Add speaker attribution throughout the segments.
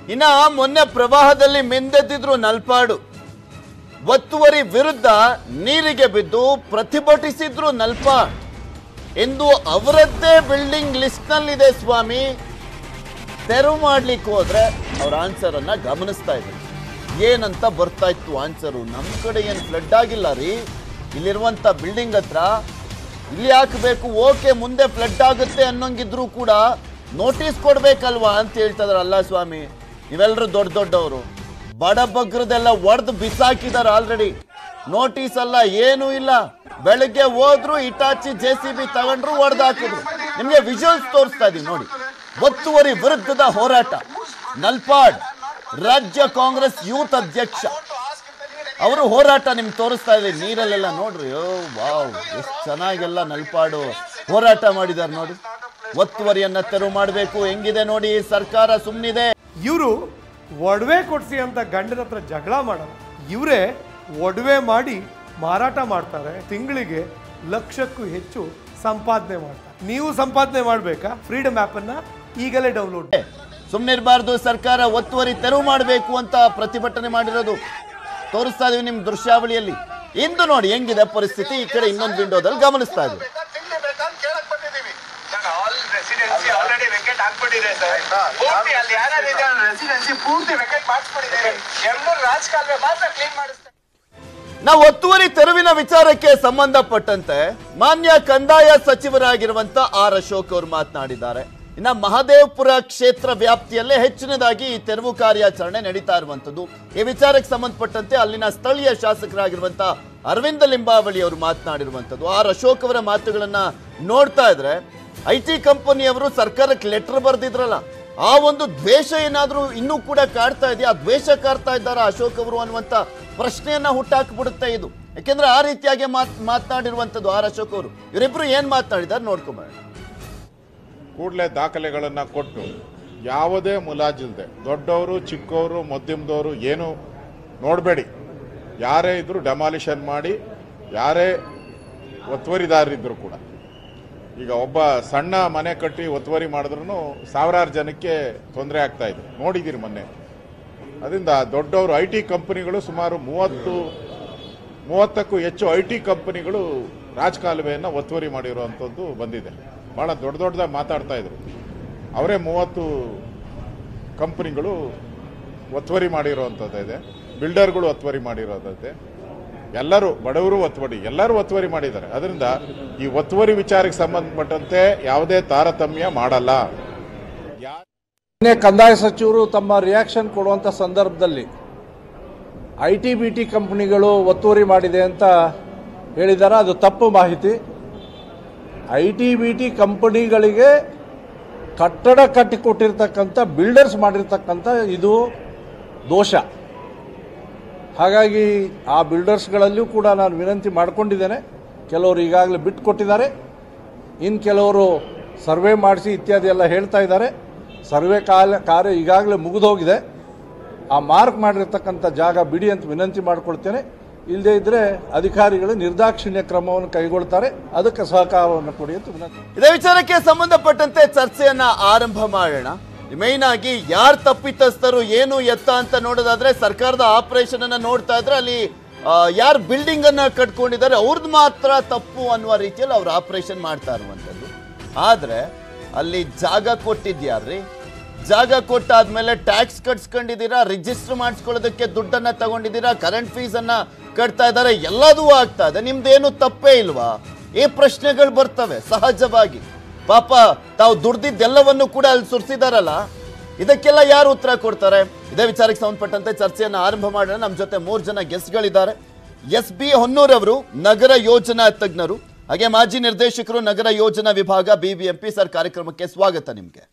Speaker 1: ಇನ್ನ ಮೊನ್ನೆ ಪ್ರವಾಹದಲ್ಲಿ ಮೆಂದೆದ್ದಿದ್ರು ನಲ್ಪಾಡು ಒತ್ತುವರಿ ವಿರುದ್ಧ ನೀರಿಗೆ ಬಿದ್ದು ಪ್ರತಿಭಟಿಸಿದ್ರು ನಲ್ಪಾಡ್ ಎಂದು ಅವರದ್ದೇ ಬಿಲ್ಡಿಂಗ್ ಲಿಸ್ಟ್ ನಲ್ಲಿದೆ ಸ್ವಾಮಿ ತೆರವು ಮಾಡ್ಲಿಕ್ಕೆ ಹೋದ್ರೆ ಅವ್ರ ಆನ್ಸರ್ ಅನ್ನ ಗಮನಿಸ್ತಾ ಇದ್ರು ಏನಂತ ಬರ್ತಾ ಇತ್ತು ಆನ್ಸರು ನಮ್ ಕಡೆ ಏನ್ ಫ್ಲಡ್ ಆಗಿಲ್ಲ ರೀ ಇಲ್ಲಿರುವಂತ ಬಿಲ್ಡಿಂಗ್ ಹತ್ರ ಇಲ್ಲಿ ಹಾಕಬೇಕು ಓಕೆ ಮುಂದೆ ಫ್ಲಡ್ ಆಗುತ್ತೆ ಅನ್ನೋಂಗಿದ್ರು ಕೂಡ ನೋಟಿಸ್ ಕೊಡ್ಬೇಕಲ್ವಾ ಅಂತ ಹೇಳ್ತಾ ಅಲ್ಲ ಸ್ವಾಮಿ ಇವೆಲ್ಲರೂ ದೊಡ್ಡ ದೊಡ್ಡವರು ಬಡ ಬಗ್ರದೆಲ್ಲ ಒಡೆದು ಬಿಸಾಕಿದಾರೆ ಆಲ್ರೆಡಿ ನೋಟಿಸ್ ಅಲ್ಲ ಏನೂ ಇಲ್ಲ ಬೆಳಗ್ಗೆ ಹೋದ್ರು ಇಟಾಚಿ ಜೆ ಸಿ ಬಿ ತಗೊಂಡ್ರು ಒಡೆದು ಹಾಕಿದ್ರು ನಿಮ್ಗೆ ವಿಜುವಲ್ಸ್ ತೋರಿಸ್ತಾ ಇದೀವಿ ನೋಡಿ ಒತ್ತುವರಿ ವಿರುದ್ಧದ ಹೋರಾಟ ನಲ್ಪಾಡ್ ರಾಜ್ಯ ಕಾಂಗ್ರೆಸ್ ಯೂತ್ ಅಧ್ಯಕ್ಷ ಅವರು ಹೋರಾಟ ನಿಮ್ಗೆ ತೋರಿಸ್ತಾ ಇದೆ ನೀರಲ್ಲೆಲ್ಲ ನೋಡ್ರಿ ಓ ವಾವ್ ಎಷ್ಟು ಚೆನ್ನಾಗೆಲ್ಲ ನಲ್ಪಾಡು ಹೋರಾಟ ಮಾಡಿದ್ದಾರೆ ನೋಡಿ ಒತ್ತುವರಿಯನ್ನ ತೆರವು ಮಾಡಬೇಕು ಹೆಂಗಿದೆ ನೋಡಿ ಸರ್ಕಾರ ಸುಮ್ಮನಿದೆ
Speaker 2: ಇವರು ಒಡವೆ ಕೊಡಿಸಿ ಅಂತ ಗಂಡನ ಹತ್ರ ಜಗಳ ಮಾಡೋರು ಇವರೇ ಒಡವೆ ಮಾಡಿ ಮಾರಾಟ ಮಾಡ್ತಾರೆ ತಿಂಗಳಿಗೆ ಲಕ್ಷಕ್ಕೂ ಹೆಚ್ಚು ಸಂಪಾದನೆ ಮಾಡ್ತಾರೆ ನೀವು ಸಂಪಾದನೆ ಮಾಡಬೇಕಾ ಫ್ರೀಡಮ್ ಆ್ಯಪನ್ನು ಈಗಲೇ ಡೌನ್ಲೋಡ್
Speaker 1: ಸುಮ್ಮನಿರಬಾರ್ದು ಸರ್ಕಾರ ಒತ್ತುವರಿ ತೆರವು ಮಾಡಬೇಕು ಅಂತ ಪ್ರತಿಭಟನೆ ಮಾಡಿರೋದು ತೋರಿಸ್ತಾ ಇದೀವಿ ನಿಮ್ ದೃಶ್ಯಾವಳಿಯಲ್ಲಿ ಇಂದು ನೋಡಿ ಹೆಂಗಿದೆ ಪರಿಸ್ಥಿತಿ ಈ ಕಡೆ ಇನ್ನೊಂದು ವಿಂಡೋದಲ್ಲಿ ಗಮನಿಸ್ತಾ ಇದ್ದೀವಿ
Speaker 3: ತಿಂಡಿ ಬೇಕಾ ಅಂತ ಕೇಳಕ್ ಬಂದಿದ್ದೀವಿ sir all residency already vacate ಹಾಕ್ಬಿಟ್ಟಿದೆ ಸರ್ ಪೂರ್ತಿ ಅಲ್ಲಿ ಯಾರ್ಯಾರಿದೆ ರೆಸಿಡೆನ್ಸಿ ಪೂರ್ತಿ ವೆಕೆಟ್ ಮಾಡಿಸ್ಬಿಟ್ಟಿದೆ ಎರಡು ರಾಜಕಾಲುವೆ ಮಾತ್ರ ಕ್ಲೀನ್ ಮಾಡಿಸ್ತಾರೆ
Speaker 1: ನಾವು ಒತ್ತುವರಿ ತೆರವಿನ ವಿಚಾರಕ್ಕೆ ಸಂಬಂಧಪಟ್ಟಂತೆ ಮಾನ್ಯ ಕಂದಾಯ ಸಚಿವರಾಗಿರುವಂತ ಆರ್ ಅಶೋಕ್ ಅವರು ಮಾತನಾಡಿದ್ದಾರೆ ಇನ್ನ ಮಹದೇವಪುರ ಕ್ಷೇತ್ರ ವ್ಯಾಪ್ತಿಯಲ್ಲೇ ಹೆಚ್ಚಿನದಾಗಿ ಈ ತೆರವು ಕಾರ್ಯಾಚರಣೆ ನಡೀತಾ ಇರುವಂತದ್ದು ಈ ವಿಚಾರಕ್ಕೆ ಸಂಬಂಧಪಟ್ಟಂತೆ ಅಲ್ಲಿನ ಸ್ಥಳೀಯ ಶಾಸಕರಾಗಿರುವಂತ ಅರವಿಂದ ಲಿಂಬಾವಳಿ ಅವರು ಮಾತನಾಡಿರುವಂತದ್ದು ಆರ್ ಅಶೋಕ್ ಅವರ ಮಾತುಗಳನ್ನ ನೋಡ್ತಾ ಇದ್ರೆ ಐ ಟಿ ಕಂಪನಿಯವರು ಸರ್ಕಾರಕ್ಕೆ ಲೆಟರ್ ಬರೆದಿದ್ರಲ್ಲ ಆ ಒಂದು ದ್ವೇಷ ಏನಾದ್ರೂ ಇನ್ನೂ ಕೂಡ ಕಾಡ್ತಾ ಇದೆಯಾ ಆ ದ್ವೇಷ ಕಾಡ್ತಾ ಇದ್ದಾರ ಅಶೋಕ್ ಅವರು ಅನ್ನುವಂತ ಪ್ರಶ್ನೆಯನ್ನ ಹುಟ್ಟಾಕ್ಬಿಡುತ್ತೆ ಇದು ಯಾಕೆಂದ್ರೆ ಆ ರೀತಿಯಾಗಿ ಮಾತ್ ಮಾತನಾಡಿರುವಂತದ್ದು ಆರ್ ಅಶೋಕ್ ಅವರು ಇವರಿಬ್ರು ಏನ್ ಮಾತನಾಡಿದಾರೆ ನೋಡ್ಕೊಂಬರೋಣ
Speaker 4: ಕೂಡಲೇ ದಾಖಲೆಗಳನ್ನು ಕೊಟ್ಟು ಯಾವುದೇ ಮುಲಾಜಿಲ್ದೆ ದೊಡ್ಡವರು ಚಿಕ್ಕವರು ಮಧ್ಯಮದವರು ಏನು ನೋಡಬೇಡಿ ಯಾರೇ ಇದ್ದರೂ ಡೆಮಾಲಿಷನ್ ಮಾಡಿ ಯಾರೇ ಒತ್ತುವರಿದಾರರಿದ್ದರು ಕೂಡ ಈಗ ಒಬ್ಬ ಸಣ್ಣ ಮನೆ ಕಟ್ಟಿ ಒತ್ತುವರಿ ಮಾಡಿದ್ರು ಸಾವಿರಾರು ಜನಕ್ಕೆ ತೊಂದರೆ ಆಗ್ತಾ ಇದೆ ನೋಡಿದ್ದೀರಿ ಮೊನ್ನೆ ಅದರಿಂದ ದೊಡ್ಡವರು ಐ ಟಿ ಕಂಪನಿಗಳು ಸುಮಾರು ಮೂವತ್ತು ಮೂವತ್ತಕ್ಕೂ ಹೆಚ್ಚು ಐ ಟಿ ಕಂಪನಿಗಳು ರಾಜಕಾಲುವೆಯನ್ನು ಒತ್ತುವರಿ ಮಾಡಿರುವಂಥದ್ದು ಬಂದಿದೆ ಭಾಳ ದೊಡ್ಡ ದೊಡ್ಡದಾಗಿ ಮಾತಾಡ್ತಾ ಇದ್ರು ಅವರೇ ಮೂವತ್ತು ಕಂಪನಿಗಳು ಒತ್ತುವರಿ ಮಾಡಿರುವಂಥದ್ದು ಇದೆ ಬಿಲ್ಡರ್ಗಳು ಒತ್ತುವರಿ ಮಾಡಿರೋದಿದೆ ಎಲ್ಲರೂ ಬಡವರು ಒತ್ತುವರಿ ಎಲ್ಲರೂ ಒತ್ತುವರಿ ಮಾಡಿದ್ದಾರೆ ಅದರಿಂದ ಈ ಒತ್ತುವರಿ ವಿಚಾರಕ್ಕೆ ಸಂಬಂಧಪಟ್ಟಂತೆ ಯಾವುದೇ ತಾರತಮ್ಯ ಮಾಡಲ್ಲ ಯಾ
Speaker 5: ನಿನ್ನೆ ಕಂದಾಯ ಸಚಿವರು ತಮ್ಮ ರಿಯಾಕ್ಷನ್ ಕೊಡುವಂಥ ಸಂದರ್ಭದಲ್ಲಿ ಐ ಟಿ ಬಿ ಟಿ ಕಂಪ್ನಿಗಳು ಒತ್ತುವರಿ ಮಾಡಿದೆ ಅಂತ ಹೇಳಿದ್ದಾರೆ ಅದು ತಪ್ಪು ಮಾಹಿತಿ ಐ ಟಿ ಬಿ ಟಿ ಕಂಪನಿಗಳಿಗೆ ಕಟ್ಟಡ ಕಟ್ಟಿಕೊಟ್ಟಿರ್ತಕ್ಕಂಥ ಬಿಲ್ಡರ್ಸ್ ಮಾಡಿರ್ತಕ್ಕಂಥ ಇದು ದೋಷ ಹಾಗಾಗಿ ಆ ಬಿಲ್ಡರ್ಸ್ಗಳಲ್ಲಿಯೂ ಕೂಡ ನಾನು ವಿನಂತಿ ಮಾಡಿಕೊಂಡಿದ್ದೇನೆ ಕೆಲವರು ಈಗಾಗಲೇ ಬಿಟ್ಟು ಕೊಟ್ಟಿದ್ದಾರೆ ಇನ್ನು ಕೆಲವರು ಸರ್ವೆ ಮಾಡಿಸಿ ಇತ್ಯಾದಿ ಎಲ್ಲ ಹೇಳ್ತಾ ಇದ್ದಾರೆ ಸರ್ವೆ ಕಾಲ ಕಾರ್ಯ ಈಗಾಗಲೇ ಮುಗಿದೋಗಿದೆ ಆ ಮಾರ್ಕ್ ಮಾಡಿರ್ತಕ್ಕಂಥ ಜಾಗ ಬಿಡಿ ಅಂತ ವಿನಂತಿ ಮಾಡ್ಕೊಳ್ತೇನೆ ಇಲ್ಲದೇ ಇದ್ದರೆ ಅಧಿಕಾರಿಗಳು ನಿರ್ದಾಕ್ಷಿಣ್ಯ ಕ್ರಮವನ್ನು ಕೈಗೊಳ್ತಾರೆ ಅದಕ್ಕೆ ಸಹಕಾರವನ್ನು ಕೊಡಿ ಅಂತ ವಿನಂತಿ
Speaker 1: ಇದೇ ವಿಚಾರಕ್ಕೆ ಸಂಬಂಧಪಟ್ಟಂತೆ ಚರ್ಚೆಯನ್ನ ಆರಂಭ ಮಾಡೋಣ ಮೈನ್ ಆಗಿ ಯಾರು ತಪ್ಪಿತಸ್ಥರು ಏನು ಎತ್ತ ಅಂತ ನೋಡೋದಾದ್ರೆ ಸರ್ಕಾರದ ಆಪರೇಷನ್ ಅನ್ನ ನೋಡ್ತಾ ಇದ್ರೆ ಅಲ್ಲಿ ಯಾರು ಬಿಲ್ಡಿಂಗ್ ಅನ್ನ ಕಟ್ಕೊಂಡಿದ್ದಾರೆ ಅವ್ರದ್ದು ಮಾತ್ರ ತಪ್ಪು ಅನ್ನುವ ರೀತಿಯಲ್ಲಿ ಅವ್ರು ಆಪರೇಷನ್ ಮಾಡ್ತಾ ಇರುವಂತದ್ದು ಆದ್ರೆ ಅಲ್ಲಿ ಜಾಗ ಕೊಟ್ಟಿದ್ಯಾರ್ರಿ ಜಾಗ ಕೊಟ್ಟಾದ್ಮೇಲೆ ಟ್ಯಾಕ್ಸ್ ಕಟ್ಸ್ಕೊಂಡಿದ್ದೀರಾ ರಿಜಿಸ್ಟರ್ ಮಾಡಿಸ್ಕೊಳ್ಳೋದಕ್ಕೆ ದುಡ್ಡನ್ನ ತಗೊಂಡಿದ್ದೀರಾ ಕರೆಂಟ್ ಫೀಸ್ ಅನ್ನ ಕಟ್ತಾ ಇದ್ದಾರೆ ಎಲ್ಲದೂ ಆಗ್ತಾ ಇದೆ ನಿಮ್ದೇನು ತಪ್ಪೇ ಇಲ್ವಾ ಈ ಪ್ರಶ್ನೆಗಳು ಬರ್ತವೆ ಸಹಜವಾಗಿ ಪಾಪ ತಾವು ದುಡ್ದಿದ್ದೆಲ್ಲವನ್ನು ಕೂಡ ಅಲ್ಲಿ ಸುರಿಸಿದಾರಲ್ಲ ಇದಕ್ಕೆಲ್ಲ ಯಾರು ಉತ್ತರ ಕೊಡ್ತಾರೆ ಇದೇ ವಿಚಾರಕ್ಕೆ ಸಂಬಂಧಪಟ್ಟಂತೆ ಚರ್ಚೆಯನ್ನು ಆರಂಭ ಮಾಡೋಣ ನಮ್ಮ ಜೊತೆ ಮೂರು ಜನ ಗೆಸ್ಟ್ಗಳಿದ್ದಾರೆ ಎಸ್ ಬಿ ಹೊನ್ನೂರವರು ನಗರ ಯೋಜನಾ ತಜ್ಞರು ಹಾಗೆ ಮಾಜಿ ನಿರ್ದೇಶಕರು ನಗರ ಯೋಜನಾ ವಿಭಾಗ ಬಿಬಿಎಂಪಿ ಸರ್ ಕಾರ್ಯಕ್ರಮಕ್ಕೆ ಸ್ವಾಗತ ನಿಮ್ಗೆ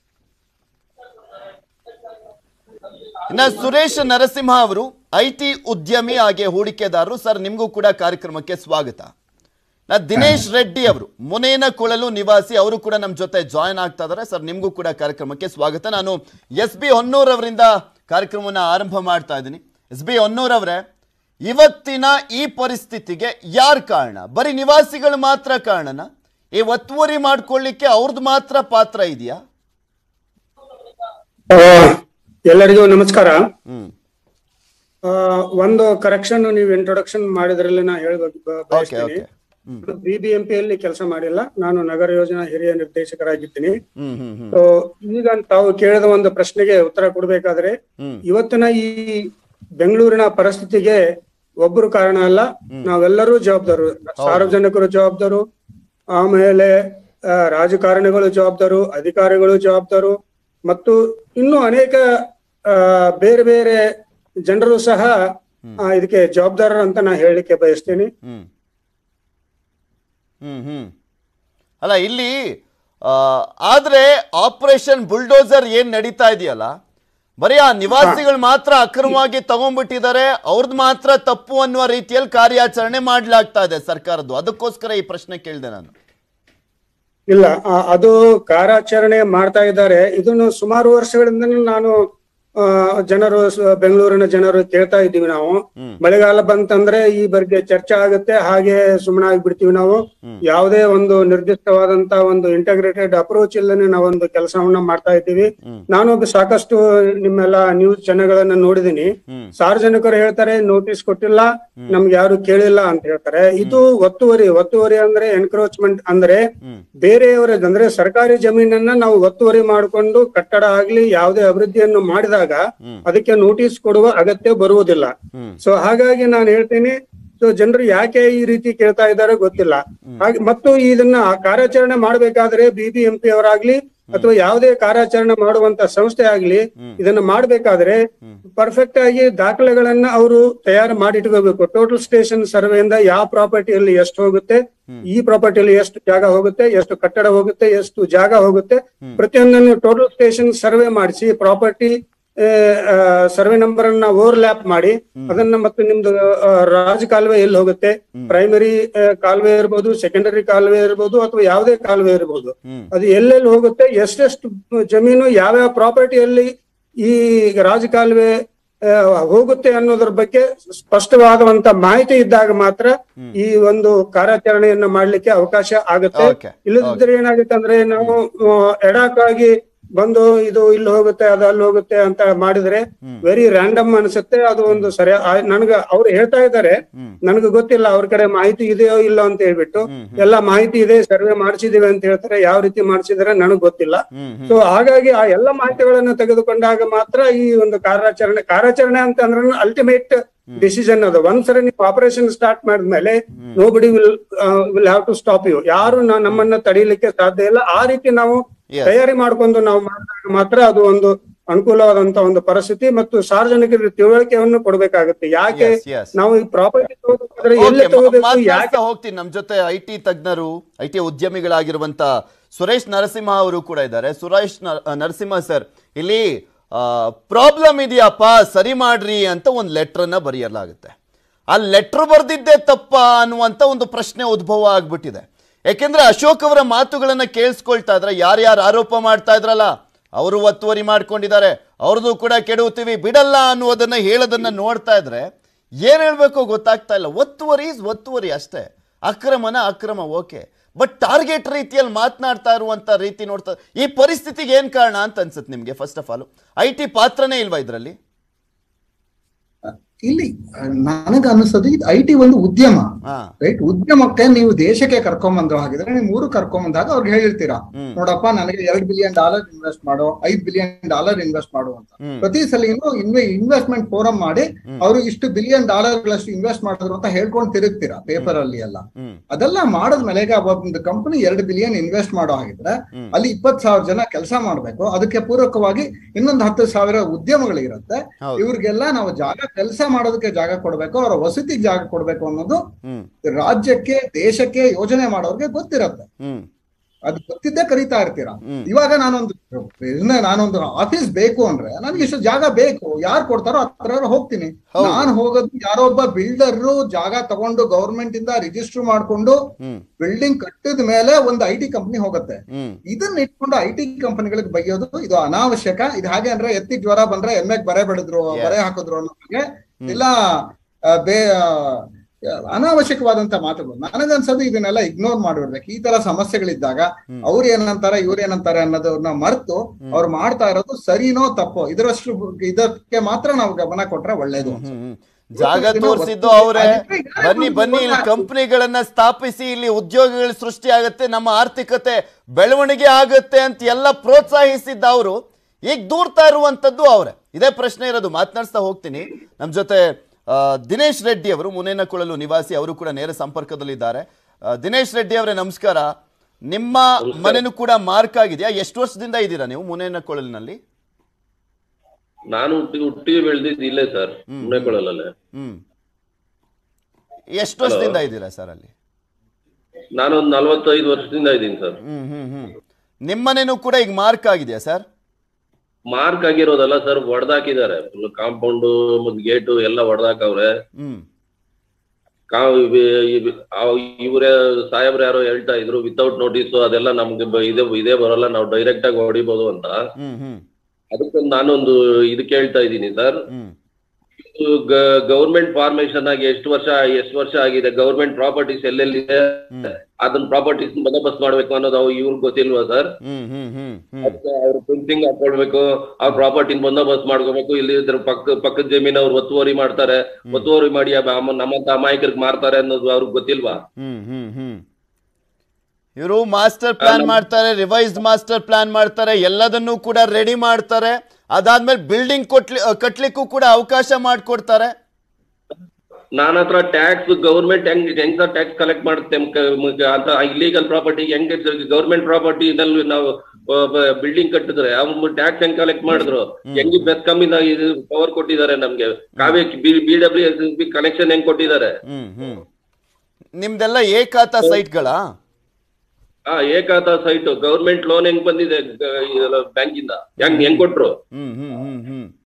Speaker 1: ಇನ್ನ ಸುರೇಶ್ ನರಸಿಂಹ ಅವರು ಐ ಟಿ ಉದ್ಯಮಿ ಹಾಗೆ ಹೂಡಿಕೆದಾರರು ಸರ್ ನಿಮಗೂ ಕೂಡ ಕಾರ್ಯಕ್ರಮಕ್ಕೆ ಸ್ವಾಗತ ನಾ ದಿನೇಶ್ ರೆಡ್ಡಿ ಅವರು ಮುನೇನ ಕೊಳಲು ನಿವಾಸಿ ಅವರು ಕೂಡ ನಮ್ಮ ಜೊತೆ ಜಾಯ್ನ್ ಆಗ್ತಾ ಇದ್ದಾರೆ ಸರ್ ನಿಮಗೂ ಕೂಡ ಕಾರ್ಯಕ್ರಮಕ್ಕೆ ಸ್ವಾಗತ ನಾನು ಎಸ್ ಬಿ ಹೊನ್ನೂರ್ ಅವರಿಂದ ಕಾರ್ಯಕ್ರಮವನ್ನು ಆರಂಭ ಮಾಡ್ತಾ ಇದ್ದೀನಿ ಎಸ್ ಬಿ ಹೊನ್ನೂರ್ ಅವರೇ ಇವತ್ತಿನ ಈ ಪರಿಸ್ಥಿತಿಗೆ ಯಾರು ಕಾರಣ ಬರೀ ನಿವಾಸಿಗಳು ಮಾತ್ರ ಕಾರಣನ ಈ ಒತ್ತುವರಿ ಮಾಡ್ಕೊಳ್ಳಿಕ್ಕೆ ಅವ್ರದ್ದು ಮಾತ್ರ ಪಾತ್ರ ಇದೆಯಾ
Speaker 6: ಎಲ್ಲರಿಗೂ ನಮಸ್ಕಾರ
Speaker 1: ಹ್ಮ್
Speaker 6: ಆ, ಒಂದು ಕರೆಕ್ಷನ್ ನೀವು ಇಂಟ್ರೊಡಕ್ಷನ್ ಮಾಡಿದ್ರಲ್ಲಿ ನಾ ಹೇಳ್ಬೇಕು ಬ-
Speaker 1: ಓಕೆ
Speaker 6: ಬಯಸ್ತೀನಿ
Speaker 1: ಓಕೆ ಹ್ಮ್
Speaker 6: ಬಿಬಿಎಂಪಿ ಅಲ್ಲಿ ಕೆಲಸ ಮಾಡಿಲ್ಲ ನಾನು ನಗರ ಯೋಜನಾ ಹಿರಿಯ ನಿರ್ದೇಶಕರಾಗಿದ್ದೀನಿ
Speaker 1: ಹ್ಮ್ ಹ್ಮ್ ಹ್ಮ್
Speaker 6: ಸೊ ಈಗ ತಾವು ಕೇಳಿದ ಒಂದು ಪ್ರಶ್ನೆಗೆ ಉತ್ತರ ಕೊಡ್ಬೇಕಾದ್ರೆ
Speaker 1: ಹ್ಮ್.
Speaker 6: ಇವತ್ತಿನ ಈ ಬೆಂಗಳೂರಿನ ಪರಿಸ್ಥಿತಿಗೆ ಒಬ್ಬರು ಕಾರಣ ಅಲ್ಲ ನಾವೆಲ್ಲರೂ ಜವಾಬ್ದಾರು ಸಾರ್ವಜನಿಕರು ಜವಾಬ್ದಾರು ಆಮೇಲೆ ಆ, ರಾಜಕಾರಣಿಗಳು ಜವಾಬ್ದಾರು ಅಧಿಕಾರಿಗಳು ಜವಾಬ್ದಾರು ಮತ್ತು ಇನ್ನು ಅನೇಕ ಆ, ಬೇರೆ ಬೇರೆ ಜನರು ಸಹ ಆ, ಇದಕ್ಕೆ ಜವಾಬ್ದಾರರು ಅಂತ ನಾ ಹೇಳಲಿಕ್ಕೆ ಬಯಸ್ತೀನಿ
Speaker 1: ಹ್ಮ್ ಹ್ಮ್ ಹ್ಮ್ ಅಲ್ಲ ಇಲ್ಲಿ ಆ, ಆದ್ರೆ ಆಪರೇಷನ್ ಬುಲ್ಡೋಸರ್ ಏನ್ ನಡೀತಾ ಇದೆಯಲ್ಲ ಬರೀ ಆ ನಿವಾಸಿಗಳು ಮಾತ್ರ ಅಕ್ರಮವಾಗಿ ತಗೊಂಡ್ಬಿಟ್ಟಿದ್ದಾರೆ ಅವ್ರದ್ದು ಮಾತ್ರ ತಪ್ಪು ಅನ್ನುವ ರೀತಿಯಲ್ಲಿ ಕಾರ್ಯಾಚರಣೆ ಮಾಡ್ಲಾಗ್ತಾ ಇದೆ ಸರ್ಕಾರದ್ದು ಅದಕ್ಕೋಸ್ಕರ ಈ ಪ್ರಶ್ನೆ ಕೇಳಿದೆ ನಾನು
Speaker 6: ಇಲ್ಲ ಆ, ಅದು ಕಾರ್ಯಾಚರಣೆ ಮಾಡ್ತಾ ಇದ್ದಾರೆ ಇದನ್ನು ಸುಮಾರು ವರ್ಷಗಳಿಂದ ನಾನು ಆ, ಜನರು ಸ- ಬೆಂಗಳೂರಿನ ಜನರು ಕೇಳ್ತಾ ಇದ್ದೀವಿ ನಾವು ಮಳೆಗಾಲ ಬಂತಂದ್ರೆ ಈ ಬಗ್ಗೆ ಚರ್ಚೆ ಆಗುತ್ತೆ ಹಾಗೆ ಸುಮ್ಮನಾಗಿ ಬಿಡ್ತೀವಿ ನಾವು ಯಾವುದೇ ಒಂದು ನಿರ್ದಿಷ್ಟವಾದಂತ ಒಂದು ಇಂಟಗ್ರೇಟೆಡ್ ಅಪ್ರೋಚ್ ಇಲ್ಲದೆ ನಾವೊಂದು ಕೆಲಸವನ್ನ ಮಾಡ್ತಾ ಇದ್ದೀವಿ ನಾನು ಒಬ್ಬ ಸಾಕಷ್ಟು ನಿಮ್ಮೆಲ್ಲ ನ್ಯೂಸ್ ಚಾನೆಲ್ಗಳನ್ನ ನೋಡಿದೀನಿ ಸಾರ್ವಜನಿಕರು ಹೇಳ್ತಾರೆ ನೋಟಿಸ್ ಕೊಟ್ಟಿಲ್ಲ ನಮ್ಗೆ ಯಾರು ಕೇಳಿಲ್ಲ ಅಂತ ಹೇಳ್ತಾರೆ ಇದು ಒತ್ತುವರಿ ಒತ್ತುವರಿ ಅಂದ್ರೆ ಎನ್ಕ್ರೋಚ್ಮೆಂಟ್ ಅಂದ್ರೆ ಬೇರೆಯವರ ಅಂದ್ರೆ ಸರ್ಕಾರಿ ಜಮೀನನ್ನ ನಾವು ಒತ್ತುವರಿ ಮಾಡಿಕೊಂಡು ಕಟ್ಟಡ ಆಗ್ಲಿ ಯಾವುದೇ ಅಭಿವೃದ್ಧಿಯನ್ನು ಮಾಡಿದಾಗ ಅದಕ್ಕೆ ನೋಟಿಸ್ ಕೊಡುವ ಅಗತ್ಯ ಬರುವುದಿಲ್ಲ ಸೊ ಹಾಗಾಗಿ ನಾನು ಹೇಳ್ತೀನಿ ಸೊ ಜನರು ಯಾಕೆ ಈ ರೀತಿ ಕೇಳ್ತಾ ಇದ್ದಾರೆ ಗೊತ್ತಿಲ್ಲ ಹಾಗೆ ಮತ್ತು ಇದನ್ನ ಕಾರ್ಯಾಚರಣೆ ಮಾಡಬೇಕಾದ್ರೆ ಬಿಬಿಎಂಪಿ ಅವರಾಗ್ಲಿ ಅಥವಾ ಯಾವುದೇ ಕಾರ್ಯಾಚರಣೆ ಮಾಡುವಂತ ಸಂಸ್ಥೆ ಆಗ್ಲಿ ಇದನ್ನ ಮಾಡ್ಬೇಕಾದ್ರೆ ಪರ್ಫೆಕ್ಟ್ ಆಗಿ ದಾಖಲೆಗಳನ್ನ ಅವರು ತಯಾರು ಮಾಡಿಟ್ಕೋಬೇಕು ಟೋಟಲ್ ಸ್ಟೇಷನ್ ಸರ್ವೆಯಿಂದ ಯಾವ ಪ್ರಾಪರ್ಟಿಯಲ್ಲಿ ಎಷ್ಟು ಹೋಗುತ್ತೆ ಈ ಪ್ರಾಪರ್ಟಿಯಲ್ಲಿ ಎಷ್ಟು ಜಾಗ ಹೋಗುತ್ತೆ ಎಷ್ಟು ಕಟ್ಟಡ ಹೋಗುತ್ತೆ ಎಷ್ಟು ಜಾಗ ಹೋಗುತ್ತೆ ಪ್ರತಿಯೊಂದನ್ನು ಟೋಟಲ್ ಸ್ಟೇಷನ್ ಸರ್ವೆ ಮಾಡಿಸಿ ಪ್ರಾಪರ್ಟಿ ಸರ್ವೆ ನಂಬರ್ ಅನ್ನ ಓವರ್ಲ್ಯಾಪ್ ಮಾಡಿ ಅದನ್ನ ಮತ್ತೆ ನಿಮ್ದು ಆ, ರಾಜ ಕಾಲುವೆ ಎಲ್ಲಿ ಹೋಗುತ್ತೆ ಪ್ರೈಮರಿ ಕಾಲುವೆ ಇರ್ಬೋದು ಸೆಕೆಂಡರಿ ಕಾಲುವೆ ಇರ್ಬೋದು ಅಥವಾ ಯಾವುದೇ ಕಾಲುವೆ ಇರ್ಬೋದು ಅದು ಎಲ್ಲೆಲ್ಲಿ ಹೋಗುತ್ತೆ ಎಷ್ಟೆಷ್ಟು ಜಮೀನು ಯಾವ್ಯಾವ ಪ್ರಾಪರ್ಟಿಯಲ್ಲಿ ಈ ರಾಜ ಕಾಲುವೆ ಆ, ಹೋಗುತ್ತೆ ಅನ್ನೋದ್ರ ಬಗ್ಗೆ ಸ್ಪಷ್ಟವಾದಂತ ಮಾಹಿತಿ ಇದ್ದಾಗ ಮಾತ್ರ ಈ ಒಂದು ಕಾರ್ಯಾಚರಣೆಯನ್ನ ಮಾಡ್ಲಿಕ್ಕೆ ಅವಕಾಶ ಆಗುತ್ತೆ
Speaker 1: Okay.
Speaker 6: ಇಲ್ಲದಿದ್ರೆ ಏನಾಗುತ್ತೆ ಅಂದ್ರೆ ನಾವು ಆ, ಎಡಾಕಾಗಿ ಬಂದು ಇದು ಇಲ್ಲಿ ಹೋಗುತ್ತೆ ಅದು ಅಲ್ಲಿ ಹೋಗುತ್ತೆ ಅಂತ ಮಾಡಿದ್ರೆ ವೆರಿ ರ್ಯಾಂಡಮ್ ಅನ್ಸುತ್ತೆ ಅದು ಒಂದು ಸರಿ ನನ್ಗ ಅವ್ರು ಹೇಳ್ತಾ ಇದ್ದಾರೆ ನನಗೆ ಗೊತ್ತಿಲ್ಲ ಅವ್ರ ಕಡೆ ಮಾಹಿತಿ ಇದೆಯೋ ಇಲ್ಲೋ ಅಂತ ಹೇಳ್ಬಿಟ್ಟು ಎಲ್ಲ ಮಾಹಿತಿ ಇದೆ ಸರ್ವೆ ಮಾಡಿಸಿದೀವಿ ಅಂತ ಹೇಳ್ತಾರೆ ಯಾವ ರೀತಿ ಮಾಡಿಸಿದಾರೆ ನನಗ್ ಗೊತ್ತಿಲ್ಲ ಸೊ ಹಾಗಾಗಿ ಆ ಎಲ್ಲ ಮಾಹಿತಿಗಳನ್ನು ತೆಗೆದುಕೊಂಡಾಗ ಮಾತ್ರ ಈ ಒಂದು ಕಾರ್ಯಾಚರಣೆ ಕಾರ್ಯಾಚರಣೆ ಅಂತ ಅಂದ್ರೆ ಅಲ್ಟಿಮೇಟ್ ಡಿಸಿಷನ್ ಅದು ಒಂದ್ಸರಿ ನೀವು ಆಪರೇಷನ್ ಸ್ಟಾರ್ಟ್ ಮಾಡಿದ್ಮೇಲೆ nobody will will have to stop you ಯಾರು ನಾ- ನಮ್ಮನ್ನ ತಡೀಲಿಕ್ಕೆ ಸಾಧ್ಯ ಇಲ್ಲ ಆ ರೀತಿ ನಾವು
Speaker 1: Yes.
Speaker 6: ತಯಾರಿ ಮಾಡ್ಕೊಂಡು ನಾವು ಮಾಡಿದಾಗ ಮಾತ್ರ ಅದು ಒಂದು ಅನುಕೂಲವಾದಂತ ಒಂದು ಪರಿಸ್ಥಿತಿ ಮತ್ತು ಸಾರ್ವಜನಿಕರಿಗೆ ತಿಳುವಳಿಕೆಯನ್ನು ಕೊಡಬೇಕಾಗುತ್ತೆ ಯಾಕೆ
Speaker 1: Yes, yes.
Speaker 6: ನಾವು ಈ ಪ್ರಾಪರ್ಟಿ ತಗೋಬೇಕಾದ್ರೆ
Speaker 1: Okay,
Speaker 6: ಎಲ್ಲಿ
Speaker 1: ಮ-
Speaker 6: ತಗೋಬೇಕು
Speaker 1: ಮಾತ್ನಾಡ್ತಾ
Speaker 6: ಯಾಕೆ
Speaker 1: ಹೋಗ್ತೀನಿ ನಮ್ ಜೊತೆ ಐ ಟಿ ತಜ್ಞರು ಐ ಟಿ ಉದ್ಯಮಿಗಳಾಗಿರುವಂತ ಸುರೇಶ್ ನರಸಿಂಹ ಅವರು ಕೂಡ ಇದ್ದಾರೆ ಸುರೇಶ್ ನ- ನರಸಿಂಹ ಸರ್ ಇಲ್ಲಿ ಪ್ರಾಬ್ಲಮ್ ಇದೆಯಪ್ಪ ಸರಿ ಮಾಡ್ರಿ ಅಂತ ಒಂದು ಲೆಟರ್ನ ಬರೆಯಲಾಗುತ್ತೆ ಆ ಲೆಟರ್ ಬರ್ದಿದ್ದೆ ತಪ್ಪ ಅನ್ನುವಂತ ಒಂದು ಪ್ರಶ್ನೆ ಉದ್ಭವ ಆಗ್ಬಿಟ್ಟಿದೆ ಯಾಕೆಂದ್ರೆ ಅಶೋಕ್ ಅವರ ಮಾತುಗಳನ್ನ ಕೇಳಿಸ್ಕೊಳ್ತಾ ಇದ್ರೆ ಯಾರ್ಯಾರು ಆರೋಪ ಮಾಡ್ತಾ ಇದ್ರಲ್ಲ ಅವರು ಒತ್ತುವರಿ ಮಾಡ್ಕೊಂಡಿದ್ದಾರೆ ಅವ್ರದ್ದು ಕೂಡ ಕೆಡುತ್ತೀವಿ ಬಿಡಲ್ಲ ಅನ್ನುವುದನ್ನ ಹೇಳೋದನ್ನ ನೋಡ್ತಾ ಇದ್ರೆ ಏನ್ ಹೇಳ್ಬೇಕು ಗೊತ್ತಾಗ್ತಾ ಇಲ್ಲ ಒತ್ತುವರಿ is ಒತ್ತುವರಿ ಅಷ್ಟೇ ಅಕ್ರಮನ ಅಕ್ರಮ ಓಕೆ ಬಟ್ ಟಾರ್ಗೆಟ್ ರೀತಿಯಲ್ಲಿ ಮಾತನಾಡ್ತಾ ಇರುವಂತ ರೀತಿ ನೋಡ್ತಾ ಈ ಪರಿಸ್ಥಿತಿಗೆ ಏನ್ ಕಾರಣ ಅಂತ ಅನ್ಸುತ್ತೆ ನಿಮ್ಗೆ first of all I T ಪಾತ್ರನೇ ಇಲ್ವಾ ಇದರಲ್ಲಿ
Speaker 7: ಇಲ್ಲಿ ನನಗ ಅನಿಸೋದು ಇದು ಐ ಟಿ ಒಂದು ಉದ್ಯಮ
Speaker 1: ಹಾ
Speaker 7: ರೈಟ್ ಉದ್ಯಮಕ್ಕೆ ನೀವು ದೇಶಕ್ಕೆ ಕರ್ಕೊಂಬಂದ್ರು ಹಾಗಿದ್ರೆ ನೀವು ಮೂರು ಕರ್ಕೊಂಬಂದಾಗ ಅವ್ರಿಗೆ ಹೇಳಿರ್ತೀರಾ ನೋಡಪ್ಪ ನನಗೆ ಎರಡ್ ಬಿಲಿಯನ್ ಡಾಲರ್ ಇನ್ವೆಸ್ಟ್ ಮಾಡು ಐದ್ ಬಿಲಿಯನ್ ಡಾಲರ್ ಇನ್ವೆಸ್ಟ್ ಮಾಡು ಅಂತ ಪ್ರತಿ ಸಲಿನೂ ಇನ್ವೆಸ್ಟ್ಮೆಂಟ್ ಫೋರಂ ಮಾಡಿ ಅವರು ಇಷ್ಟು ಬಿಲಿಯನ್ ಡಾಲರ್ ಗಳಷ್ಟು ಇನ್ವೆಸ್ಟ್ ಮಾಡಿದ್ರು ಅಂತ ಹೇಳ್ಕೊಂಡು ತಿರುಗ್ತೀರಾ ಪೇಪರ್ ಅಲ್ಲಿ ಎಲ್ಲ
Speaker 1: ಹ್ಮ್
Speaker 7: ಅದೆಲ್ಲ ಮಾಡದ್ಮೇಲೆ ಈಗ ಒಂದು ಕಂಪನಿ ಎರಡು ಬಿಲಿಯನ್ ಇನ್ವೆಸ್ಟ್ ಮಾಡೋ ಹಾಗಿದ್ರೆ ಅಲ್ಲಿ ಇಪ್ಪತ್ ಸಾವಿರ ಜನ ಕೆಲಸ ಮಾಡ್ಬೇಕು ಅದಕ್ಕೆ ಪೂರಕವಾಗಿ ಇನ್ನೊಂದು ಹತ್ತು ಸಾವಿರ ಉದ್ಯಮಗಳಿರುತ್ತೆ
Speaker 1: ಹೌದು.
Speaker 7: ಇವ್ರಿಗೆಲ್ಲ ನಾವು ಜಾಗ ಕೆಲಸ ಮಾಡೋದಕ್ಕೆ ಜಾಗ ಕೊಡ್ಬೇಕು ಅವರ ವಸತಿಗೆ ಜಾಗ ಕೊಡ್ಬೇಕು ಅನ್ನೋದು
Speaker 1: ಹ್ಮ್
Speaker 7: ರಾಜ್ಯಕ್ಕೆ ದೇಶಕ್ಕೆ ಯೋಜನೆ ಮಾಡೋರ್ಗೆ ಗೊತ್ತಿರತ್ತೆ
Speaker 1: ಹ್ಮ್
Speaker 7: ಅದು ಗೊತ್ತಿದ್ದೇ ಕರೀತಾ ಇರ್ತೀರಾ
Speaker 1: ಹ್ಮ್.
Speaker 7: ಇವಾಗ ನಾನೊಂದು ಇದನ್ನ ನಾನೊಂದು ಆಫೀಸ್ ಬೇಕು ಅಂದ್ರೆ ನನಗೆ ಇಷ್ಟು ಜಾಗ ಬೇಕು ಯಾರು ಕೊಡ್ತಾರೋ ಹತ್ರ ಹೋಗ್ತೀನಿ
Speaker 1: ಹೌದು.
Speaker 7: ನಾನ್ ಹೋಗೋದು ಯಾರೋ ಒಬ್ಬ ಬಿಲ್ಡರ್ ಜಾಗ ತಗೊಂಡು ಗವರ್ಮೆಂಟ್ ಇಂದ ರಿಜಿಸ್ಟರ್ ಮಾಡ್ಕೊಂಡು
Speaker 1: ಹ್ಮ್
Speaker 7: ಬಿಲ್ಡಿಂಗ್ ಕಟ್ಟಿದ ಮೇಲೆ ಒಂದು ಐ ಟಿ ಕಂಪನಿ ಹೋಗುತ್ತೆ
Speaker 1: ಹ್ಮ್
Speaker 7: ಇದನ್ನ ಇಟ್ಕೊಂಡು ಐ ಟಿ ಕಂಪನಿಗಳಿಗೆ ಬೈಯೋದು ಇದು ಅನಾವಶ್ಯಕ ಇದು ಹಾಗೆ ಅಂದ್ರೆ ಎತ್ತಿಗ್ ಜ್ವರ ಬಂದ್ರೆ ಎಮ್ಮೆಗ್ ಬರೆ ಬೆಳೆದ್ರು
Speaker 1: Yes.
Speaker 7: ಬರೆ ಹಾಕಿದ್ರು ಅನ್ನೋ ಹಾಗೆ ಇಲ್ಲ ಆ, ಬೇ ಆ, ಅನಾವಶ್ಯಕವಾದಂತ ಮಾತುಗಳು ನನಗನ್ಸೋದು ಇದನ್ನೆಲ್ಲ ಇಗ್ನೋರ್ ಮಾಡಿಬಿಡ್ಬೇಕು ಈ ತರ ಸಮಸ್ಯೆಗಳಿದ್ದಾಗ ಅವ್ರು ಏನಂತಾರೆ ಇವ್ರು ಏನಂತಾರೆ ಅನ್ನೋದನ್ನ ಮರೆತು ಅವ್ರು ಮಾಡ್ತಾ ಇರೋದು ಸರಿನೋ ತಪ್ಪೋ ಇದರಷ್ಟು ಇದಕ್ಕೆ ಮಾತ್ರ ನಾವು ಗಮನ ಕೊಟ್ರೆ ಒಳ್ಳೇದು
Speaker 1: ಹ್ಮ್, ಹ್ಮ್. ಜಾಗ ತೋರಿಸಿದ್ದು ಅವರೇ ಬನ್ನಿ ಬನ್ನಿ ಇಲ್ಲಿ ಕಂಪನಿಗಳನ್ನ ಸ್ಥಾಪಿಸಿ ಇಲ್ಲಿ ಉದ್ಯೋಗಗಳು ಸೃಷ್ಟಿ ಆಗತ್ತೆ ನಮ್ಮ ಆರ್ಥಿಕತೆ ಬೆಳವಣಿಗೆ ಆಗತ್ತೆ ಅಂತ ಎಲ್ಲ ಪ್ರೋತ್ಸಾಹಿಸಿದ್ದ ಅವರು ಈಗ ದೂರ್ತಾ ಇರುವಂತದ್ದು ಅವರೇ ಇದೇ ಪ್ರಶ್ನೆ ಇರೋದು ಮಾತನಾಡಿಸ್ತಾ ಹೋಗ್ತೀನಿ ನಮ್ಮ ಜೊತೆ ಆ, ದಿನೇಶ್ ರೆಡ್ಡಿ ಅವರು ಮುನೇನಕೊಳಲು ನಿವಾಸಿ ಅವರು ಕೂಡ ನೇರ ಸಂಪರ್ಕದಲ್ಲಿದ್ದಾರೆ ಆ, ದಿನೇಶ್ ರೆಡ್ಡಿ ಅವರೇ ನಮಸ್ಕಾರ ನಿಮ್ಮ ಮನೆನೂ ಕೂಡ ಮಾರ್ಕ್ ಆಗಿದೆಯಾ ಎಷ್ಟು ವರ್ಷದಿಂದ ಇದ್ದೀರಾ ನೀವು ಮುನೇನಕೊಳಲಿನಲ್ಲಿ
Speaker 8: ನಾನು ಹುಟ್ಟಿ ಹುಟ್ಟಿ ಬೆಳೆದಿದ್ದು ಇಲ್ಲೇ ಸರ್ ಮುನೇಕೊಳಲಲ್ಲೇ
Speaker 1: ಹ್ಮ್ ಎಷ್ಟು ವರ್ಷದಿಂದ ಇದ್ದೀರಾ ಸರ್ ಅಲ್ಲಿ
Speaker 8: ನಾನೊಂದು ನಲವತ್ತೈದು ವರ್ಷದಿಂದ ಇದ್ದೀನಿ ಸರ್
Speaker 1: ಹ್ಮ್ ಹ್ಮ್ ಹ್ಮ್ ನಿಮ್ಮನೇನು ಕೂಡ ಈಗ ಮಾರ್ಕ್ ಆಗಿದೆಯಾ ಸರ್
Speaker 8: ಮಾರ್ಕ್ ಆಗಿರೋದಲ್ಲ ಸರ್ ಹೊಡೆದಾಕಿದ್ದಾರೆ ಫುಲ್ ಕಾಂಪೌಂಡ್ ಮತ್ತೆ ಗೇಟು ಎಲ್ಲ ಹೊಡೆದಾಕವ್ರೆ
Speaker 1: ಹ್ಮ್
Speaker 8: ಇವರೇ ಸಾಹೇಬ್ರು ಯಾರೋ ಹೇಳ್ತಾ ಇದ್ರು ವಿತೌಟ್ ನೋಟಿಸ್ ಅದೆಲ್ಲ ನಮ್ಗೆ ಬ- ಇದೇ ಇದೇ ಬರಲ್ಲ ನಾವು ಡೈರೆಕ್ಟ್ ಆಗಿ ಹೊಡಿಬೋದು ಅಂತ
Speaker 1: ಹ್ಮ್ ಹ್ಮ್
Speaker 8: ಅದಕ್ಕೊಂದು ನಾನೊಂದು ಇದು ಕೇಳ್ತಾ ಇದ್ದೀನಿ ಸರ್
Speaker 1: ಹ್ಮ್
Speaker 8: ಗೌರ್ಮೆಂಟ್ ಫಾರ್ಮೇಶನ್ ಆಗಿ ಎಷ್ಟು ವರ್ಷ ಎಷ್ಟು ವರ್ಷ ಆಗಿದೆ ಗೌರ್ಮೆಂಟ್ ಪ್ರಾಪರ್ಟೀಸ್ ಎಲ್ಲೆಲ್ಲಿದೆ ಅದನ್ನ ಪ್ರಾಪರ್ಟೀಸ್ ಬಂದೋಬಸ್ತ್ ಮಾಡ್ಬೇಕು ಅನ್ನೋದು ಅವ್ ಇವ್ರಿಗೆ ಗೊತ್ತಿಲ್ವಾ ಸರ್
Speaker 1: ಹ್ಮ್ ಹ್ಮ್ ಹ್ಮ್ ಹ್ಮ್
Speaker 8: ಅವ್ರು ಫೆನ್ಸಿಂಗ್ ಹಾಕೊಳ್ಬೇಕು ಅವ್ರ ಪ್ರಾಪರ್ಟಿನ ಬಂದೋಬಸ್ತ್ ಮಾಡ್ಕೋಬೇಕು ಇಲ್ಲಿ ಇದ್ರ ಪಕ್ಕ ಪಕ್ಕದ ಜಮೀನ್ ಅವ್ರು ಒತ್ತುವರಿ ಮಾಡ್ತಾರೆ ಒತ್ತುವರಿ ಮಾಡಿ ಅವ- ಅಮ್ಮ- ನಮ್ಮಂತ ಅಮಾಯಕರಿಗೆ ಮಾರ್ತಾರೆ ಅನ್ನೋದು ಅವ್ರಿಗೆ ಗೊತ್ತಿಲ್ವಾ
Speaker 1: ಹ್ಮ್ ಹ್ಮ್ ಹ್ಮ್ ಇವರು ಮಾಸ್ಟರ್ ಪ್ಲಾನ್ ಮಾಡ್ತಾರೆ ರಿವೈಸ್ಡ್ ಮಾಸ್ಟರ್ ಪ್ಲಾನ್ ಮಾಡ್ತಾರೆ ಎಲ್ಲದನ್ನೂ ಕೂಡ ರೆಡಿ ಮಾಡ್ತಾರೆ ಅದಾದ್ಮೇಲೆ ಬಿಲ್ಡಿಂಗ್ ಕೊಟ್ಲಿ ಕಟ್ಲಿಕ್ಕೂ ಕೂಡ ಅವಕಾಶ ಮಾಡಿಕೊಡ್ತಾರೆ
Speaker 8: ನನ್ನ ಹತ್ರ ಟ್ಯಾಕ್ಸ್ ಗೌರ್ಮೆಂಟ್ ಹೆಂಗ್ ಹೆಂಗ್ ಸರ್ ಟ್ಯಾಕ್ಸ್ ಕಲೆಕ್ಟ್ ಮಾಡುತ್ತೆ ಮ- ಮ- ಅಂತ ಇಲ್ಲಿಗಲ್ ಪ್ರಾಪರ್ಟಿ ಹೆಂಗ್ ಗೌರ್ಮೆಂಟ್ ಪ್ರಾಪರ್ಟಿ ನಲ್ಲಿ ನಾವು ಬಿಲ್ಡಿಂಗ್ ಕಟ್ಟಿದ್ರೆ ಅವ್ರು ಟ್ಯಾಕ್ಸ್ ಹೆಂಗ್ ಕಲೆಕ್ಟ್ ಮಾಡಿದ್ರು ಹೆಂಗ್ ಬೆಸ್ ಕಮ್ಮಿನ ಇದು ಪವರ್ ಕೊಟ್ಟಿದ್ದಾರೆ ನಮ್ಗೆ ಕಾವೇ B W S B connection ಹೆಂಗ್ ಕೊಟ್ಟಿದ್ದಾರೆ
Speaker 1: ಹ್ಮ್ ಹ್ಮ್ ನಿಮ್ದೆಲ್ಲ ಏಕಾತ ಸೈಟ್ಗಳಾ
Speaker 8: ಆ ಏಕಾತ ಸೈಟ್ ಗೌರ್ಮೆಂಟ್ ಲೋನ್ ಹೆಂಗ್ ಬಂದಿದೆ ಬ್ಯಾಂಕಿಂದ ಹೆಂಗ್ ಹೆಂಗ್ ಕೊಟ್ರು
Speaker 1: ಹ್ಮ್ ಹ್ಮ್ ಹ್ಮ್ ಹ್ಮ್